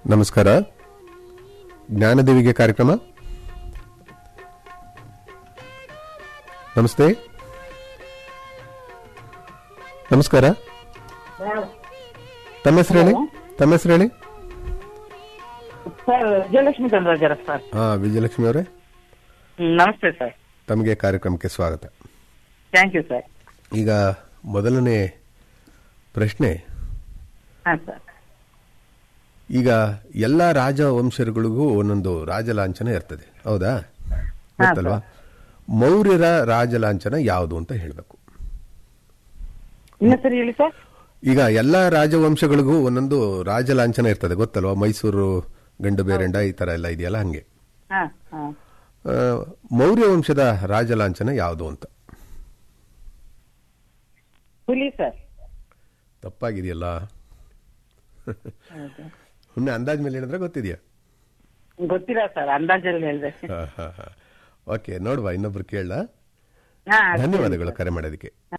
ನಮಸ್ಕಾರ ಜ್ಞಾನದೇವಿಗೆ ಕಾರ್ಯಕ್ರಮ ನಮಸ್ತೆ ನಮಸ್ಕಾರ ತಮ್ಮ ಹೆಸರು ಹೇಳಿ ತಮ್ಮ ಹೆಸರು ಹೇಳಿ ಸರ್ ವಿಜಯಲಕ್ಷ್ಮಿ ಚಂದ್ರಾಜರ ಸರ್ ಹಾ ವಿಜಯಲಕ್ಷ್ಮಿ ಅವರೇ ಹ್ಮ್, ನಮಸ್ತೆ ಸರ್ ತಮಗೆ ಕಾರ್ಯಕ್ರಮಕ್ಕೆ ಸ್ವಾಗತ ಥ್ಯಾಂಕ್ ಯು ಸರ್ ಈಗ ಮೊದಲನೇ ಪ್ರಶ್ನೆ ಹಾ ಸರ್ ಈಗ ಎಲ್ಲ ರಾಜವಂಶಗಳಿಗೂ ಒಂದೊಂದು ರಾಜಲಾಂಛನ ಇರ್ತದೆ ಹೌದಾ ಗೊತ್ತಲ್ವಾ ಮೌರ್ಯರ ರಾಜಲಾಂಛನ ಯಾವುದು ಅಂತ ಹೇಳಬೇಕು ಇನ್ನ ಸರಿ ಹೇಳಿ ಸರ್ ಈಗ ಎಲ್ಲ ರಾಜವಂಶಗಳಿಗೂ ಒಂದೊಂದು ರಾಜಲಾಂಛನ ಇರ್ತದೆ ಗೊತ್ತಲ್ವಾ ಮೈಸೂರು ಗಂಡು ಬೇರೆಂಡ ಈ ತರ ಎಲ್ಲ ಇದೆಯಲ್ಲ ಹಂಗೆ ಹಾ ಹಾ ಆ, ಮೌರ್ಯ ವಂಶದ ರಾಜಲಾಂಛನ ಯಾವುದು ಅಂತ ಹುಲಿ ಸರ್ ತಪ್ಪಾಗಿದೆಯಲ್ಲ ಹೌದು. ಒಮ್ಮೆ ಅಂದಾಜ್ ಮೇಲೆ ಹೇಳಿದ್ರೆ ಗೊತ್ತಿದೆಯಾ ಗೊತ್ತಿಲ್ಲ ಸರ್ ಅಂದಾಜಲ್ಲಿ ಹೇಳಿದೆ ಓಕೆ ನೋಡುವ ಇನ್ನೊಬ್ರು ಕೇಳ ಹಾ ಧನ್ಯವಾದಗಳು ಕರೆ ಮಾಡೋದಕ್ಕೆ